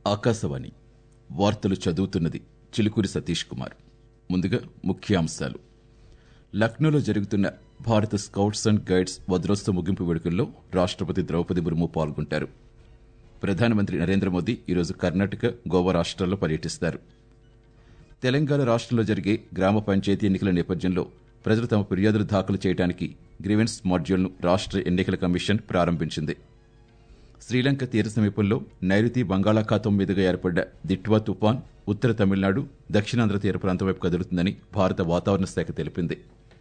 ఆకాశవాణి వార్తలు చదువుతున్నది చిలుకూరి సతీష్ కుమార్ ముందుగా ముఖ్యాంశాలు లక్నోలో జరుగుతున్న భారత స్కౌట్స్ అండ్ గైడ్స్ వజ్రోత్సవ ముగింపు వేడుకల్లో రాష్ట్రపతి ద్రౌపది ముర్ము పాల్గొంటారు ప్రధానమంత్రి నరేంద్ర మోదీ ఈరోజు కర్ణాటక గోవా రాష్ట్రాల్లో పర్యటిస్తారు తెలంగాణ రాష్ట్రంలో జరిగే గ్రామ పంచాయతీ ఎన్నికల నేపథ్యంలో ప్రజలు తమ ఫిర్యాదులు దాఖలు చేయడానికి గ్రీవెన్స్ మాడ్యూల్ను రాష్ట్ర ఎన్నికల కమిషన్ ప్రారంభించింది శ్రీలంక తీర సమీపంలో నైరుతి బంగాళాఖాతం మీదుగా ఏర్పడ్డ దిట్వా తుఫాన్ ఉత్తర తమిళనాడు దక్షిణాంధ్ర తీర ప్రాంతం వైపు కదులుతుందని భారత వాతావరణ శాఖ తెలిపింది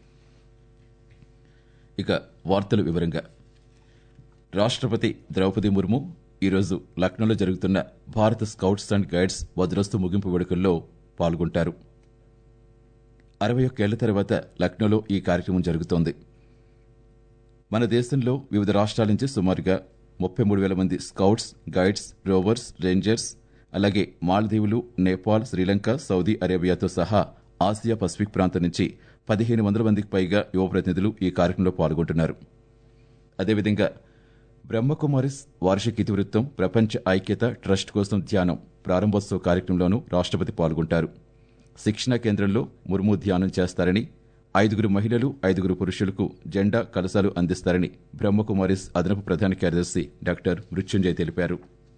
ఇక వార్తల వివరంగా రాష్ట్రపతి ద్రౌపది ముర్ము ఈరోజు లక్నోలో జరుగుతున్న భారత స్కౌట్స్ అండ్ గైడ్స్ వజ్రోస్తు ముగింపు వేడుకల్లో పాల్గొంటారు అరవై ఒక్కేళ్ల తర్వాత లక్నోలో ఈ కార్యక్రమం జరుగుతోంది మన దేశంలో వివిధ రాష్ట్రాల నుంచి సుమారుగా ముప్పై మూడు వేల మంది స్కౌట్స్ గైడ్స్ రోవర్స్ రేంజర్స్ అలాగే మాల్దీవులు నేపాల్ శ్రీలంక సౌదీ అరేబియాతో సహా ఆసియా పసిఫిక్ ప్రాంతం నుంచి పదిహేను వందల మందికి పైగా యువ ప్రతినిధులు ఈ కార్యక్రమంలో పాల్గొంటున్నారు అదేవిధంగా బ్రహ్మకుమారిస్ వార్షిక ఇతివృత్తం ప్రపంచ ఐక్యత ట్రస్ట్ కోసం ధ్యానం ప్రారంభోత్సవ కార్యక్రమంలోనూ రాష్ట్రపతి పాల్గొంటారు శిక్షణా కేంద్రంలో ముర్ము ధ్యానం చేస్తారని ఐదుగురు మహిళలు ఐదుగురు పురుషులకు జెండా కలశాలు అందిస్తారని బ్రహ్మకుమారిస్ అదనపు ప్రధాన కార్యదర్శి డాక్టర్ మృత్యుంజయ్ తెలిపారు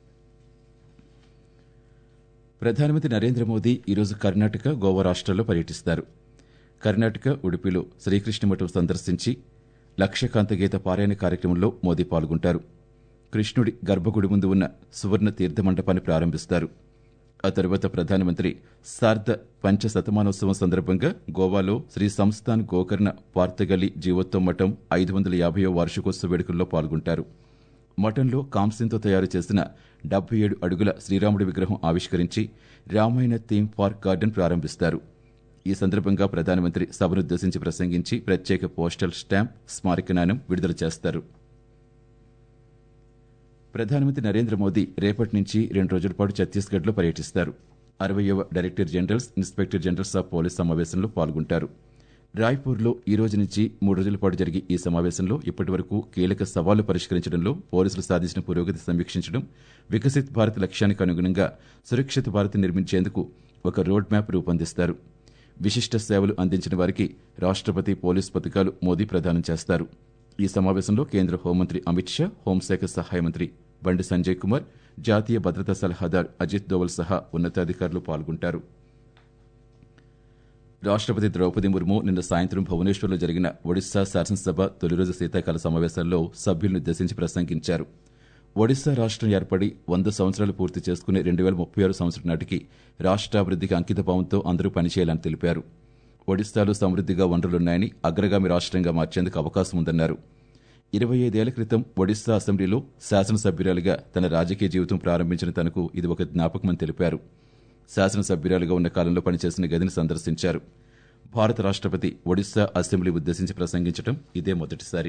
ప్రధానమంత్రి నరేంద్ర మోదీ ఈరోజు కర్ణాటక గోవా రాష్ట్రాల్లో పర్యటిస్తారు కర్ణాటక ఉడిపిలో శ్రీకృష్ణమఠం సందర్శించి లక్ష్యకాంత గీత పారాయణ కార్యక్రమంలో మోదీ పాల్గొంటారు కృష్ణుడి గర్భగుడి ముందు ఉన్న సువర్ణ తీర్థ మండపాన్ని ప్రారంభిస్తారు ఆ తరువాత ప్రధానమంత్రి సార్ధ పంచ శతమానోత్సవం సందర్భంగా గోవాలో శ్రీ సంస్థాన్ గోకర్ణ పార్తగలి జీవోత్సవ మఠం ఐదు వందల యాభైవ వార్షికోత్సవ వేడుకల్లో పాల్గొంటారు మఠంలో కాంస్యంతో తయారు చేసిన డెబ్బై ఏడు అడుగుల శ్రీరాముడి విగ్రహం ఆవిష్కరించి రామాయణ థీమ్ పార్క్ గార్డెన్ ప్రారంభిస్తారు ఈ సందర్భంగా ప్రధానమంత్రి సభనుద్దేశించి ప్రసంగించి ప్రత్యేక పోస్టల్ స్టాంప్ స్మారక నాణ్యం విడుదల చేస్తారు ప్రధానమంత్రి నరేంద్ర మోదీ రేపటి నుంచి రెండు రోజుల పాటు ఛత్తీస్గఢ్లో పర్యటిస్తారు అరవయవ director generals inspector generals of police సమావేశంలో పాల్గొంటారు రాయ్పూర్లో ఈ రోజు నుంచి మూడు రోజుల పాటు జరిగే ఈ సమావేశంలో ఇప్పటి వరకు కీలక సవాళ్లు పరిష్కరించడంలో పోలీసులు సాధించిన పురోగతి సమీక్షించడం వికసిత్ భారత్ లక్ష్యానికి అనుగుణంగా సురక్షిత భారత్ నిర్మించేందుకు ఒక రోడ్ మ్యాప్ రూపొందిస్తారు విశిష్ట సేవలు అందించిన వారికి రాష్ట్రపతి పోలీస్ పథకాలు మోదీ ప్రదానం చేస్తారు ఈ సమావేశంలో కేంద్ర హోంమంత్రి అమిత్ షా హోంశాఖ సహాయ మంత్రి బండి సంజయ్ కుమార్ జాతీయ భద్రతా సలహాదారు అజిత్ దోవల్ సహా ఉన్నతాధికారులు పాల్గొంటారు రాష్ట్రపతి ద్రౌపది ముర్ము నిన్న సాయంత్రం భువనేశ్వర్లో జరిగిన ఒడిశా శాసనసభ తొలిరోజు శీతాకాల సమావేశాల్లో సభ్యులను ఉద్దేశించి ప్రసంగించారు ఒడిశా రాష్ట్రం ఏర్పడి వంద సంవత్సరాలు పూర్తి చేసుకునే రెండు వేల ముప్పై ఆరు సంవత్సరం నాటికి రాష్ట్రాభివృద్ధికి అంకితభావంతో అందరూ పనిచేయాలని తెలిపారు ఒడిశాలో సమృద్ధిగా వనరులున్నాయని అగ్రగామి రాష్ట్రంగా మార్చేందుకు అవకాశం ఉందన్నారు ఇరవై ఐదేళ్ల క్రితం ఒడిశా అసెంబ్లీలో శాసనసభ్యురాలుగా తన రాజకీయ జీవితం ప్రారంభించిన తనకు ఇది ఒక జ్ఞాపకమని తెలిపారు శాసనసభ్యురాలుగా ఉన్న కాలంలో పనిచేసిన గదిని సందర్శించారు భారత రాష్ట్రపతి ఒడిశా అసెంబ్లీ ఉద్దేశించి ప్రసంగించడం ఇదే మొదటిసారి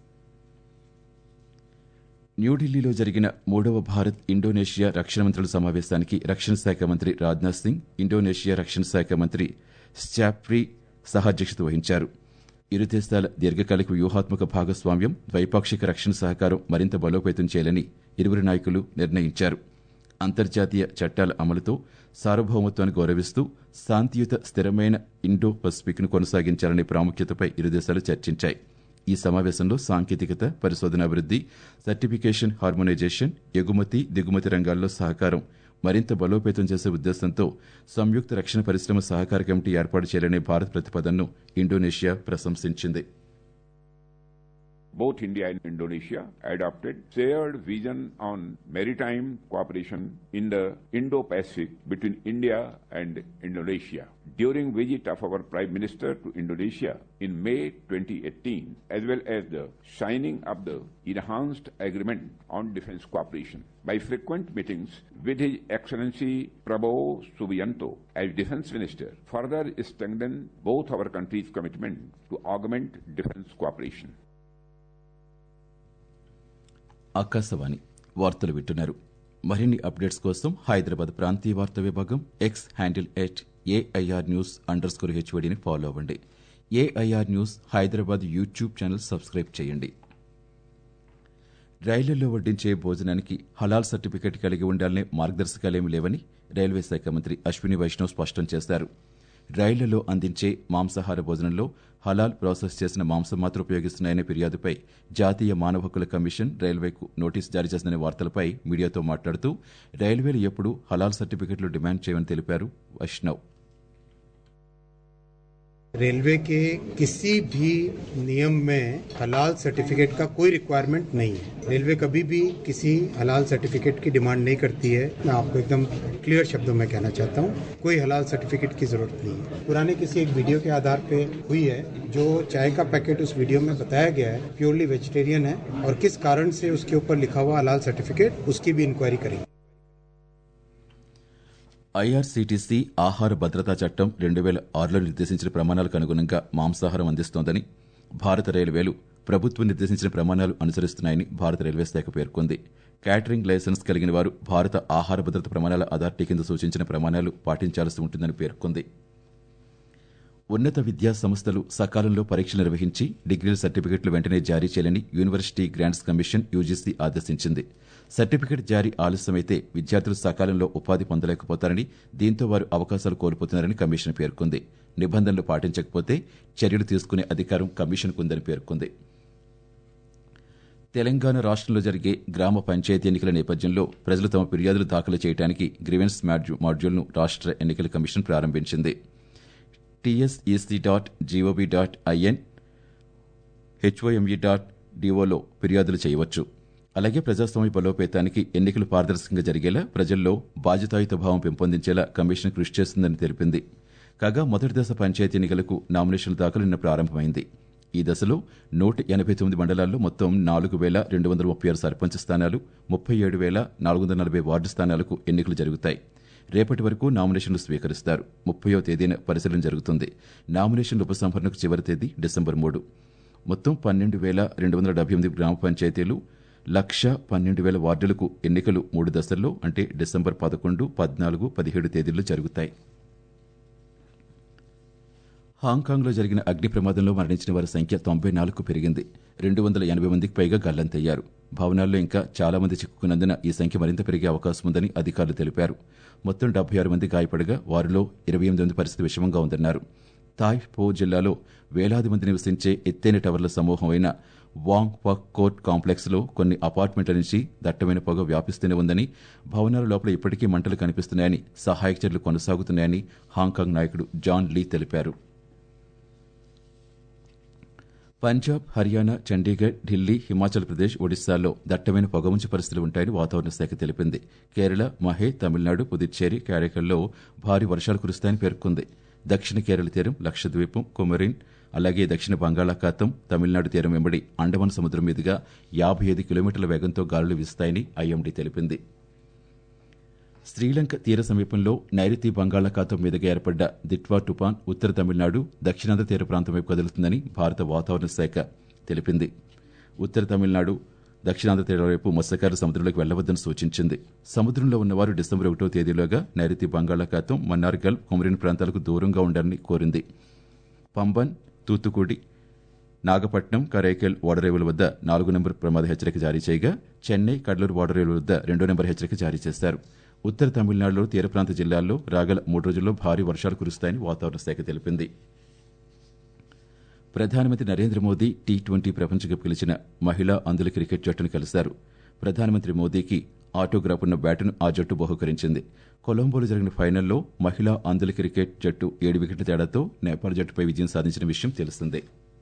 న్యూఢిల్లీలో జరిగిన మూడవ భారత్ ఇండోనేషియా రక్షణ మంత్రుల సమావేశానికి రక్షణ శాఖ మంత్రి రాజ్నాథ్ సింగ్ ఇండోనేషియా రక్షణ శాఖ మంత్రి స్టాప్రీ సహాధ్యక్షత వహించారు ఇరు దేశాల దీర్ఘకాలిక వ్యూహాత్మక భాగస్వామ్యం ద్వైపాక్షిక రక్షణ సహకారం మరింత బలోపేతం చేయాలని ఇరువురు నాయకులు నిర్ణయించారు అంతర్జాతీయ చట్టాల అమలుతో సార్వభౌమత్వాన్ని గౌరవిస్తూ శాంతియుత స్థిరమైన ఇండో పసిఫిక్ను కొనసాగించాలనే ప్రాముఖ్యతపై ఇరు దేశాలు చర్చించాయి ఈ సమావేశంలో సాంకేతికత పరిశోధనాభివృద్ధి సర్టిఫికేషన్ హార్మోనైజేషన్ ఎగుమతి దిగుమతి రంగాల్లో సహకారం మరింత బలోపేతం చేసే ఉద్దేశంతో సంయుక్త రక్షణ పరిశ్రమ సహకార కమిటీ ఏర్పాటు చేయాలనే భారత్ ప్రతిపాదనను ఇండోనేషియా ప్రశంసించింది both India and Indonesia adopted shared vision on maritime cooperation in the Indo-Pacific between India and Indonesia. During visit of our Prime Minister to Indonesia in May 2018, as well as the signing of the enhanced agreement on defense cooperation. By frequent meetings with His Excellency Prabowo Subianto as Defense Minister, further strengthened both our countries' commitment to augment defense cooperation. Akashvani వార్తలు వింటున్నారు మరిన్ని updates కోసం హైదరాబాద్ ప్రాంతీయ వార్తా విభాగం X handle at AIR news under score హెచ్వడిని follow అవ్వండి AIR news Hyderabad YouTube channel subscribe చేయండి రైళ్లలో వడ్డించే భోజనానికి హలాల్ సర్టిఫికెట్ కలిగి ఉండాలనే మార్గదర్శకాలేమీ లేవని రైల్వే శాఖ మంత్రి అశ్విని వైష్ణవ్ స్పష్టం చేశారు రైళ్లలో అందించే మాంసాహార భోజనంలో హలాల్ ప్రాసెస్ చేసిన మాంసం మాత్రం ఉపయోగిస్తున్నాయనే ఫిర్యాదుపై జాతీయ మానవ హక్కుల కమిషన్ రైల్వేకు నోటీసు జారీ చేసిన వార్తలపై మీడియాతో మాట్లాడుతూ రైల్వేలు ఎప్పుడూ హలాల్ సర్టిఫికెట్లు డిమాండ్ చేయమని తెలిపారు వైష్ణవ్ रेलवे के किसी भी नियम में हलाल सर्टिफिकेट का कोई रिक्वायरमेंट नहीं है रेलवे कभी भी किसी हलाल सर्टिफिकेट की डिमांड नहीं करती है मैं आपको एकदम क्लियर शब्दों में कहना चाहता हूँ कोई हलाल सर्टिफिकेट की जरूरत नहीं है पुराने किसी एक वीडियो के आधार पे हुई है जो चाय का पैकेट उस वीडियो में बताया गया है प्योरली वेजिटेरियन है और किस कारण से उसके ऊपर लिखा हुआ हलाल सर्टिफिकेट उसकी भी इंक्वायरी करेंगे ఐఆర్సీటీసీ ఆహార భద్రతా చట్టం రెండు వేల ఆరులో నిర్దేశించిన ప్రమాణాలకు అనుగుణంగా మాంసాహారం అందిస్తోందని భారత రైల్వేలు ప్రభుత్వం నిర్దేశించిన ప్రమాణాలు అనుసరిస్తున్నాయని భారత రైల్వే శాఖ పేర్కొంది క్యాటరింగ్ లైసెన్స్ కలిగిన వారు భారత ఆహార భద్రత ప్రమాణాల అథారిటీ కింద సూచించిన ప్రమాణాలు పాటించాల్సి ఉంటుందని పేర్కొంది ఉన్నత విద్యా సంస్థలు సకాలంలో పరీక్షలు నిర్వహించి డిగ్రీల సర్టిఫికెట్లు వెంటనే జారీ చేయాలని యూనివర్సిటీ గ్రాంట్స్ కమిషన్ యూజీసీ ఆదేశించింది సర్టిఫికెట్ జారీ ఆలస్యమైతే విద్యార్థులు సకాలంలో ఉపాధి పొందలేకపోతారని దీంతో వారు అవకాశాలు కోల్పోతున్నారని కమిషన్ పేర్కొంది నిబంధనలు పాటించకపోతే చర్యలు తీసుకునే అధికారం కమిషన్కు ఉందని పేర్కొంది తెలంగాణ రాష్ట్రంలో జరిగే గ్రామ పంచాయతీ ఎన్నికల నేపథ్యంలో ప్రజలు తమ ఫిర్యాదులు దాఖలు చేయడానికి గ్రీవెన్స్ మాడ్యూల్ను రాష్ట్ర ఎన్నికల కమిషన్ ప్రారంభించింది టీఎస్ఈసీ డాట్ జీఓబీ డాట్ ఐఎన్ హెచ్ఓఎంఈ డాట్ డిఓలో ఫిర్యాదులు చేయవచ్చు అలాగే ప్రజాస్వామ్య బలోపేతానికి ఎన్నికలు పారదర్శకంగా జరిగేలా ప్రజల్లో బాధ్యతాయుత భావం పెంపొందించేలా కమిషన్ కృషి చేస్తుందని తెలిపింది కాగా మొదటి దశ పంచాయతీ ఎన్నికలకు నామినేషన్ల దాఖలు నిన్న ప్రారంభమైంది ఈ దశలో నూట ఎనభై తొమ్మిది మండలాల్లో మొత్తం నాలుగు వేల రెండు వందల ముప్పై ఆరు సర్పంచ్ స్థానాలు ముప్పై ఏడు వేల నాలుగు వందల నలభై వార్డు స్థానాలకు ఎన్నికలు జరుగుతాయి రేపటి వరకు నామినేషన్లు స్వీకరిస్తారు ముప్పయో తేదీన పరిశీలన జరుగుతుంది నామినేషన్ల ఉపసంహరణకు చివరి తేదీ డిసెంబర్ మూడు మొత్తం పన్నెండు వేల రెండు వందల డెబ్బై ఎనిమిది గ్రామ పంచాయతీలు లక్ష పన్నెండు వేల వార్డులకు ఎన్నికలు మూడు దశల్లో అంటే డిసెంబర్ పదకొండు పద్నాలుగు పదిహేడు తేదీల్లో జరుగుతాయి హాంకాంగ్లో జరిగిన అగ్ని ప్రమాదంలో మరణించిన వారి సంఖ్య తొంభై నాలుగు పెరిగింది రెండు వందల ఎనభై మందికి పైగా గల్లంతయ్యారు భవనాల్లో ఇంకా చాలా మంది చిక్కుకున్నందున ఈ సంఖ్య మరింత పెరిగే అవకాశం ఉందని అధికారులు తెలిపారు మొత్తం డెబ్బై ఆరు మంది గాయపడగా వారిలో ఇరవై ఎనిమిది మంది పరిస్థితి విషమంగా ఉందన్నారు తాయ్ పో జిల్లాలో వేలాది మంది నివసించే ఎత్తైన టవర్ల సమూహం అయిన వాంగ్ పక్ కోర్ట్ కాంప్లెక్స్ లో కొన్ని అపార్ట్మెంట్ల నుంచి దట్టమైన పొగ వ్యాపిస్తూనే ఉందని భవనాల లోపల ఇప్పటికీ మంటలు కనిపిస్తున్నాయని సహాయక చర్యలు కొనసాగుతున్నాయని హాంకాంగ్ నాయకుడు జాన్ లీ తెలిపారు పంజాబ్ హర్యానా చండీగఢ్ ఢిల్లీ హిమాచల్ ప్రదేశ్ ఒడిశాల్లో దట్టమైన పొగమంచు పరిస్థితులు ఉంటాయని వాతావరణ శాఖ తెలిపింది కేరళ మహే తమిళనాడు పుదుచ్చేరి కారైకల్లో భారీ వర్షాలు కురుస్తాయని పేర్కొంది దక్షిణ కేరళ తీరం లక్షద్వీపం కుమరిన్ అలాగే దక్షిణ బంగాళాఖాతం తమిళనాడు తీరం వెంబడి అండమాన్ సముద్రం మీదుగా యాభై ఐదు కిలోమీటర్ల వేగంతో గాలులు వీస్తాయని ఐఎండీ తెలిపింది శ్రీలంక తీర సమీపంలో నైరుతి బంగాళాఖాతం మీదుగా ఏర్పడ్డ దిట్వా తుపాన్ ఉత్తర తమిళనాడు దక్షిణాంధ్ర తీర ప్రాంతం వైపు కదులుతుందని భారత వాతావరణ శాఖ తెలిపింది ఉత్తర తమిళనాడు దక్షిణాంధ్ర తీరాల వైపు మత్స్యకారులు సముద్రంలోకి వెళ్లవద్దని సూచించింది సముద్రంలో ఉన్నవారు డిసెంబర్ ఒకటో తేదీలోగా నైరుతి బంగాళాఖాతం మన్నార్ గల్ఫ్ కుమరిన్ ప్రాంతాలకు దూరంగా ఉండాలని కోరింది పంబన్ తూత్తుకుడి నాగపట్నం కరైకల్ ఓడరేవుల వద్ద నాలుగు నెంబర్ ప్రమాద హెచ్చరిక జారీ చేయగా చెన్నై కడ్లూరు ఓడరేవుల వద్ద రెండో నెంబర్ హెచ్చరిక జారీ చేశారు ఉత్తర తమిళనాడులో తీర ప్రాంత జిల్లాల్లో రాగల మూడు రోజుల్లో భారీ వర్షాలు కురుస్తాయని వాతావరణ శాఖ తెలిపింది ప్రధానమంత్రి నరేంద్ర మోదీ టీ ట్వంటీ ప్రపంచ కప్ గెలిచిన మహిళా అందుల క్రికెట్ జట్టును కలిశారు ప్రధానమంత్రి మోదీకి ఆటోగ్రాఫ్ ఉన్న బ్యాటును ఆ జట్టు బహుకరించింది కొలంబోలో జరిగిన ఫైనల్లో మహిళా అందుల క్రికెట్ జట్టు ఏడు వికెట్ల తేడాతో నేపాల్ జట్టుపై విజయం సాధించిన విషయం తెలిసిందే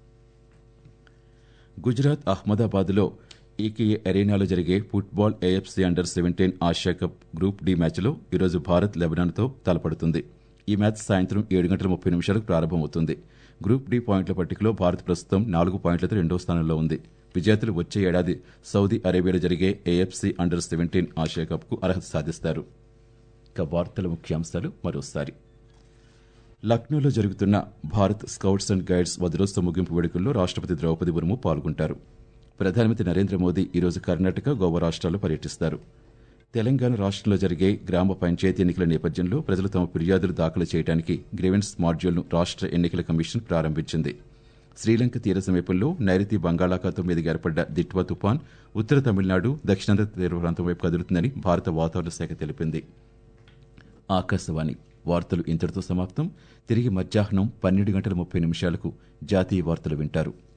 గుజరాత్ అహ్మదాబాద్లో ఈకేఏ అరేనాలో జరిగే football AFC under seventeen Asia cup group D మ్యాచ్లో ఈరోజు భారత్ లెబనాన్తో తలపడుతుంది ఈ మ్యాచ్ సాయంత్రం ఏడు గంటల ముప్పై నిమిషాలకు ప్రారంభమవుతుంది గ్రూప్ డి పాయింట్ల పట్టికలో భారత్ ప్రస్తుతం నాలుగు పాయింట్లతో రెండో స్థానంలో ఉంది విజేతలు వచ్చే ఏడాది సౌదీ అరేబియాలో జరిగే ఏఎఫ్సీ అండర్ సెవెంటీన్ ఆసియా కప్కు అర్హత సాధిస్తారు ఇక వార్తల ముఖ్యాంశాలు మరోసారి లక్నోలో జరుగుతున్న భారత్ స్కౌట్స్ అండ్ గైడ్స్ వదిలోత్సవ ముగింపు వేడుకల్లో రాష్ట్రపతి ద్రౌపది ముర్ము పాల్గొంటారు ప్రధానమంత్రి నరేంద్ర మోదీ ఈరోజు కర్ణాటక గోవా రాష్ట్రాల్లో పర్యటిస్తారు తెలంగాణ రాష్ట్రంలో జరిగే గ్రామ పంచాయతీ ఎన్నికల నేపథ్యంలో ప్రజలు తమ ఫిర్యాదులు దాఖలు చేయడానికి గ్రీవెన్స్ మాడ్యూల్ను రాష్ట్ర ఎన్నికల కమిషన్ ప్రారంభించింది శ్రీలంక తీర సమీపంలో నైరుతి బంగాళాఖాతం మీదుగా ఏర్పడ్డ దిట్వా తుపాన్ ఉత్తర తమిళనాడు దక్షిణాంధ్ర తీర ప్రాంతం వైపు కదులుతుందని భారత వాతావరణ శాఖ తెలిపింది ఆకాశవాణి వార్తలు ఇంతటితో సమాప్తం తిరిగి మధ్యాహ్నం పన్నెండు గంటల ముప్పై నిమిషాలకు జాతీయ వార్తలు వింటారు